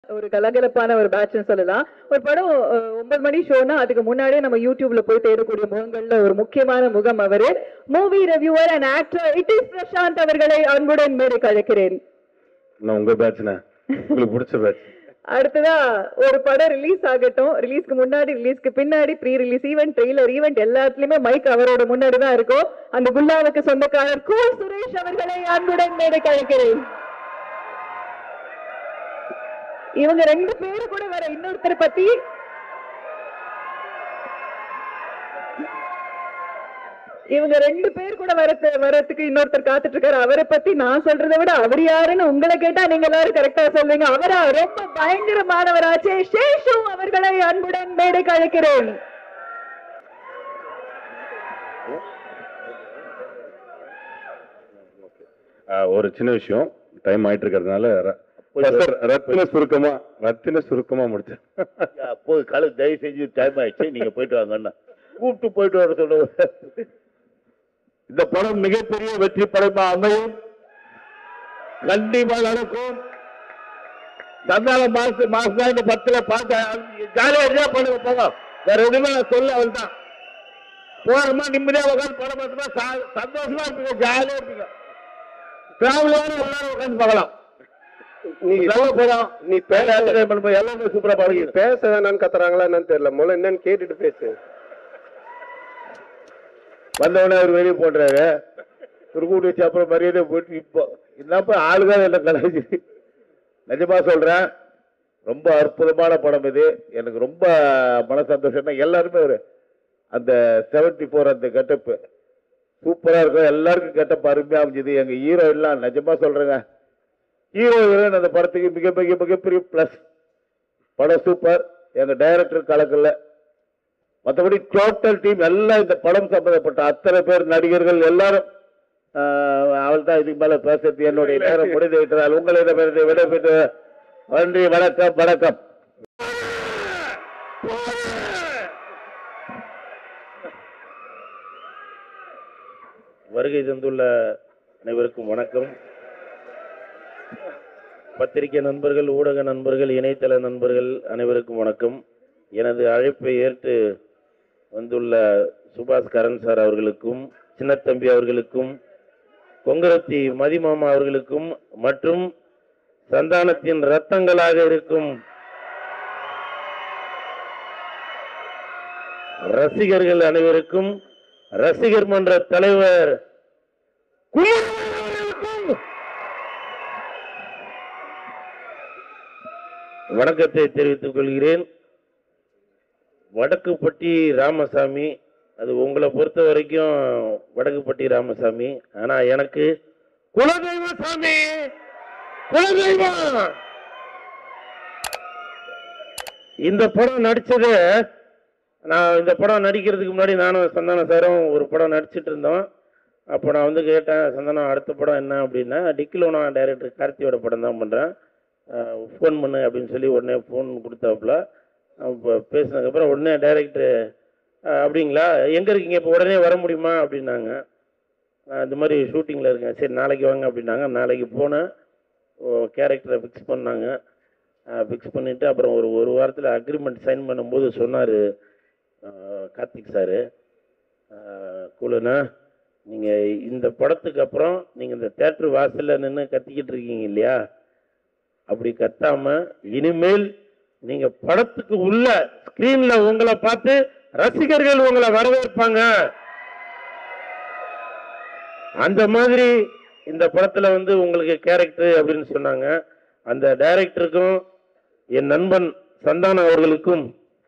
ஒரு கலகலப்பான ஒரு பேட்ச்னு சொல்லலாம் ஒரு படம் அஹ், ஒன்பது மணி ஷோனா அதுக்கு முன்னாடியே நம்ம யூடியூப்ல போய் தேடக்கூடிய முகங்கள்ல ஒரு முக்கியமான முகம் அவரு movie reviewer and actor it is Prashanth அவர்களை அன்புடன் மேடை கழைக்கிறேன் நான் உங்க பேட்ச்ண்ணே உங்களுக்கு பிடிச்ச பேட்ச் அடுத்ததா ஒரு படம் ரிலீஸ் ஆகட்டும் ரிலீஸ்க்கு முன்னாடி ரிலீஸ்க்கு பின்னாடி pre release event trailer event எல்லாத்துலயுமே மைக் அவரோட முன்னாடி தான் இருக்கும் அந்த குல்லாவுக்கு சொந்தக்காரர் கூல் சுரேஷ் அவர்களை அன்புடன் மேடை கழைக்கிறேன் இவங்க ரெண்டு பேரு கூட வேற இன்னொருத்தர் பத்தி இவங்க ரெண்டு பேர் கூட வரது வரதுக்கு இன்னொருத்தர் காத்துட்டு இருக்காரு அவரை பத்தி நான் சொல்றதை விட அவர் யாருன்னு உங்களை கேட்டா நீங்க எல்லாரும் கரெக்டா சொல்வீங்க அவரா ரொம்ப பயங்கரமானவராச்சே சேஷு அவர்களை அன்புடன் மேடைக்கு அழைக்கிறேன் ஒரு சின்ன விஷயம் டைம் ஆயிட்டு இருக்கிறதுனால ர- சார், ரத்தின சுருக்கமா ரத்தின சுருக்கமா முடிச்சேன் போய் காலை தயவு செஞ்சு டைம் ஆயிடுச்சு நீங்க போயிட்டு வாங்கண்ணா கூப்பிட்டு போயிட்டு வர சொல்லுங்க இந்த படம் மிகப்பெரிய வெற்றி படமா அமையும் கண்டிப்பா நடக்கும் சந்தான மாசு மாசம் தான் இந்த பத்துல பார்க்க ஜாலியா என்ஜாய் பண்ணுங்க போங்க வேற எதுவுமே நான் சொல்ல அவள் தான் போறோமா நிம்மதியா உட்காந்து படம் பார்த்தோமா சா- சந்தோஷமா இருப்பீங்க ஜாலியா இருப்பீங்க ஃபேமிலியோட எல்லாரும் உட்காந்து பார்க்கலாம் நீ நல்ல படம் நீ பேச பேச எல்லாமே சூப்பரா பழகிடும் பேச வேணாம்னு கத்துறாங்களா என்னன்னு தெரியல முதல்ல என்னன்னு கேட்டுட்டு பேசு வந்தவொடனே அவர் வெளியே போடுறாரு ஒரு கூட்டு வச்சு அப்புறம் மரியாதை போயிட்டு இப்போ என்னப்பா ஆளுதான் என்ன கலாச்சி நிஜமா சொல்றேன் ரொம்ப அற்புதமான படம் இது எனக்கு ரொம்ப மன சந்தோஷம்னா எல்லாருமே ஒரு அந்த செவன்டி ஃபோர் அந்த கெட்டப்பு சூப்பரா இருக்கும் எல்லாருக்கும் கெட்டப் அருமையா அமைஞ்சது எங்க ஹீரோ எல்லாம் நிஜமா சொல்றேங்க ஹீரோ ஹீரோயின் அந்த படத்துக்கு மிக மிக மிகப்பெரிய பிளஸ் படம் சூப்பர் எங்க டைரக்டர் கலக்கல மற்றபடி டோட்டல் டீம் எல்லாம் இந்த படம் சம்பந்தப்பட்ட அத்தனை பேர் நடிகர்கள் எல்லாரும் அவள் தான் இதுக்கு மேல பேசுறது என்னுடைய நேரம் முடிந்து விட்டதால் உங்களிடமிருந்து விடைபெற்று நன்றி வணக்கம் வணக்கம் வருகை தந்துள்ள அனைவருக்கும் வணக்கம் பத்திரிகை நண்பர்கள் ஊடக நண்பர்கள் இணையதள நண்பர்கள் அனைவருக்கும் வணக்கம் எனது அழைப்பை ஏற்று வந்துள்ள சுபாஷ் கரண் சார் அவர்களுக்கும் சின்னத்தம்பி அவர்களுக்கும் கொங்கரத்தி மதிமாமா அவர்களுக்கும் மற்றும் சந்தானத்தின் ரத்தங்களாக இருக்கும் ரசிகர்கள் அனைவருக்கும் ரசிகர் மன்ற தலைவர் குமரவேல் அவர்களுக்கும் வணக்கத்தை தெரிவித்துக் கொள்கிறேன் வடக்குப்பட்டி ராமசாமி அது உங்களை பொறுத்த வரைக்கும் வடக்குப்பட்டி ராமசாமி ஆனா எனக்கு குலதெய்வ சாமி குலதெய்வம் இந்த படம் நடிச்சது நான் இந்த படம் நடிக்கிறதுக்கு முன்னாடி நானும் சந்தான சாரும் ஒரு படம் நடிச்சிட்டு இருந்தோம் அப்போ நான் வந்து கேட்டேன் சந்தானம் அடுத்த படம் என்ன அப்படின்னா டிக்கிலோ நான் டைரக்டர் கார்த்தியோட படம் தான் பண்ணுறேன் ஃபோன் பண்ணு அப்படின்னு சொல்லி உடனே ஃபோன் கொடுத்தாப்புல அப்போ பேசினதுக்கப்புறம் உடனே டைரக்டர் அப்படிங்களா எங்கே இருக்கீங்க இப்போ உடனே வர முடியுமா அப்படின்னாங்க நான் இந்த மாதிரி ஷூட்டிங்கில் இருக்கேன் சரி நாளைக்கு வாங்க அப்படின்னாங்க நாளைக்கு போனேன் கேரக்டரை ஃபிக்ஸ் பண்ணாங்க ஃபிக்ஸ் பண்ணிவிட்டு அப்புறம் ஒரு ஒரு வாரத்தில் அக்ரிமெண்ட் சைன் பண்ணும்போது சொன்னார் கார்த்திக் சார் குழுனா நீங்கள் இந்த படத்துக்கு அப்புறம் நீங்கள் இந்த தேட்டர் வாசலில் நின்று கத்திக்கிட்டு இருக்கீங்க இல்லையா அப்படி கத்தாம இனிமேல் நீங்க படத்துக்கு உள்ள ஸ்கிரீன்ல உங்களை பார்த்து ரசிகர்கள் உங்களை வரவேற்பாங்க அந்த மாதிரி இந்த படத்துல வந்து உங்களுக்கு கேரக்டர் அப்படின்னு சொன்னாங்க அந்த டைரக்டருக்கும் என் நண்பன் சந்தானம் அவர்களுக்கும்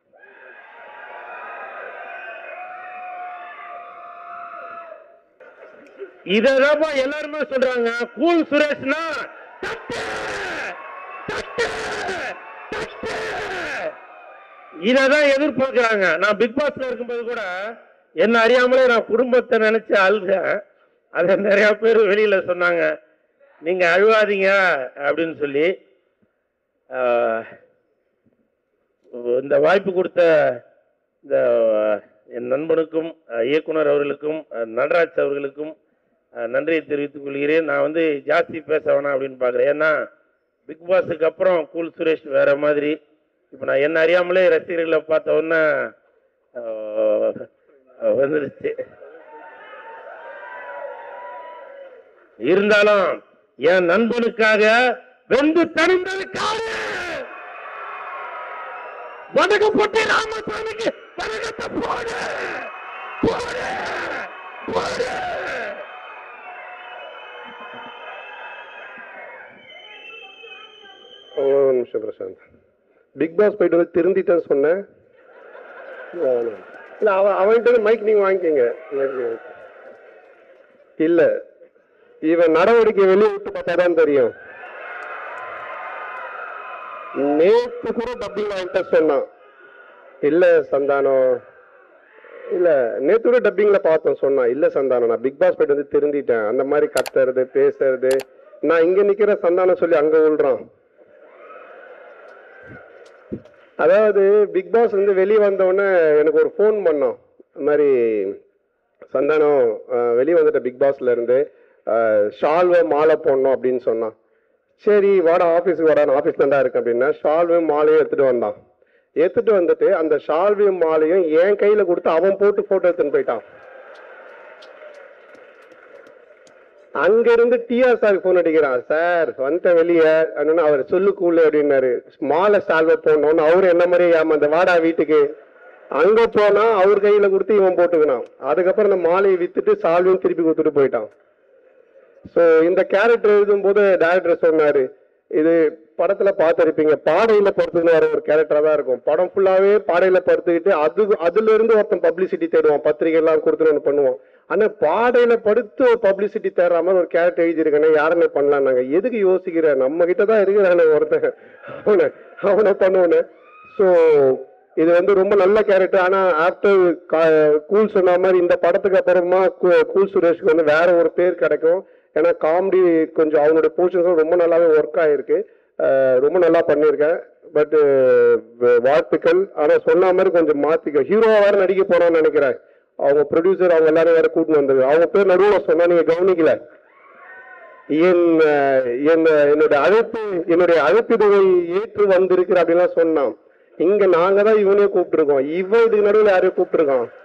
இததான் எல்லாருமே சொல்றாங்க கூல் சுரேஷ்னா தட்டு! தட்டு! தட்டு! இததான் எதிர்பார்க்கிறாங்க நான் பிக் பாஸ்ல இருக்கும்போது கூட என்ன அறியாமலே நான் குடும்பத்தை நினைச்சு அழுதேன் அதை நிறைய பேர் வெளியில சொன்னாங்க நீங்க அழுவாதீங்க அப்படின்னு சொல்லி ஆஹ், இந்த வாய்ப்பு கொடுத்த இந்த என் நண்பனுக்கும் அஹ், இயக்குனர் அவர்களுக்கும் அஹ், நடராஜ் அவர்களுக்கும் அஹ், நன்றியை தெரிவித்துக் கொள்கிறேன் நான் வந்து ஜாஸ்தி பேச வேணாம் அப்படின்னு பார்க்குறேன் ஏன்னா பிக் பாஸுக்கு அப்புறம் கூல் சுரேஷ் வேற மாதிரி இப்போ நான் என்ன அறியாமலே ரசிகர்களை பார்த்த உடனே ஆஹ், வந்துருச்சு இருந்தாலும் என் நண்பனுக்காக வெந்து தணிந்ததுக்காக வணக்கப்பட்டு ராமசாமிக்கு வணக்கத்தை போடு போடு போடு ஒரு நிமிஷம் பிரசாந்த் பிக் பாஸ் போயிட்டு வந்து திருந்திட்டேன்னு சொன்னேன் இல்ல, அவன- இல்ல அவன் அவன்கிட்ட மைக் நீங்க வாங்கிக்கங்க mic நீங்க வாங்கிக்கங்க. இல்ல இவன் நடவடிக்கை வெளியே விட்டு பார்த்தாதான் தெரியும் நேத்து கூட டப்பிங் வாங்கிட்ட சொன்னான் இல்ல சந்தானம் இல்ல நேத்து கூட டப்பிங்ல பார்த்தோம் சொன்னான் இல்ல சந்தானம் நான் பிக் பாஸ் போயிட்டு வந்து திருந்திட்டேன் அந்த மாதிரி கத்துறது பேசுறது நான் இங்க நிக்கிற சந்தானம் சொல்லி அங்க விழுறான் அதாவது பிக் பாஸ் வந்து வெளியே வந்தோடனே எனக்கு ஒரு ஃபோன் பண்ணோம் இந்த மாதிரி சந்தானம் அஹ், வெளியே வந்துட்ட பிக் பாஸ்ல இருந்து ஷால்வை மாலை போடணும் அப்படின்னு சொன்னான் சரி வாடா ஆஃபீஸுக்கு வாடா நான் ஆஃபீஸ் தான்டா இருக்கேன் அப்படின்னா ஷால்வையும் மாலையும் எடுத்துட்டு வந்தான் எடுத்துட்டு வந்துட்டு அந்த ஷால்வையும் மாலையும் என் கையில கொடுத்து அவன் போட்டு போட்டோ எடுத்துன்னு போயிட்டான் அங்க இருந்து டிஆர் சார் போன் அடிக்கிறான் சார் வந்துட்ட வெளியே அப்படின்னு அவர் சொல்லுக்குள்ள அப்படின்னாரு மாலை சால்வை போடணும்னு அவரு என்ன மாதிரியே ஏமாந்த வாடா வீட்டுக்கு அங்க போனா அவர் கையில கொடுத்து இவன் போட்டுக்கினான் அதுக்கப்புறம் இந்த மாலையை வித்துட்டு சால்வையும் திருப்பி கொடுத்துட்டு போயிட்டான் சோ இந்த கேரக்டர் எழுதும்போது டேரக்டர் சொன்னாரு இது படத்துல பார்த்திருப்பீங்க பாடையில படுத்துன்னு வர ஒரு கேரக்டரா தான் இருக்கும் படம் ஃபுல்லாவே பாடையில படுத்துக்கிட்டு அது அதுல இருந்து ஒருத்தன் பப்ளிசிட்டி தேடுவான் பத்திரிகை எல்லாம் கொடுத்துட்டு பண்ணுவோம் ஆனா பாடையில படுத்து ஒரு பப்ளிசிட்டி தேடுற மாதிரி ஒரு கேரக்டர் எழுதியிருக்கேனே யாருமே பண்ணலாம் நாங்க எதுக்கு யோசிக்கிற நம்ம கிட்ட தான் இருக்கிறானே ஒருத்தன் அவனை அவனை பண்ணுவோன்னு ஸோ இது வந்து ரொம்ப நல்ல கேரக்டர் ஆனா ஆஃப்டர் கூல் சொன்ன மாதிரி இந்த படத்துக்கு அப்புறமா கூ- கூல் சுரேஷ்க்கு வந்து வேற ஒரு பேர் கிடைக்கும் ஏன்னா காமெடி கொஞ்சம் அவனுடைய போர்ஷன்ஸும் ரொம்ப நல்லாவே ஒர்க் ஆயிருக்கு அஹ் ரொம்ப நல்லா பண்ணியிருக்கேன் பட் வாழ்த்துக்கள் ஆனா சொன்ன மாதிரி கொஞ்சம் மாத்திக்க ஹீரோவா வேற நடிக்க போறோம்னு நினைக்கிறேன் அவங்க ப்ரொடியூசர் அவங்க எல்லாரும் வேற கூட்டின்னு வந்தது அவங்க பேர் நடுவில் சொன்னா நீங்க கவனிக்கல என் அஹ், என் என்னுடைய அழைப்பு என்னுடைய அழைப்பிதழை ஏற்று வந்திருக்கிற அப்படின்லாம் சொன்னான் இங்க நாங்க தான் இவனே கூப்பிட்டுருக்கோம் இவன் இதுக்கு நடுவில் யாரையும் கூப்பிட்டுருக்கான்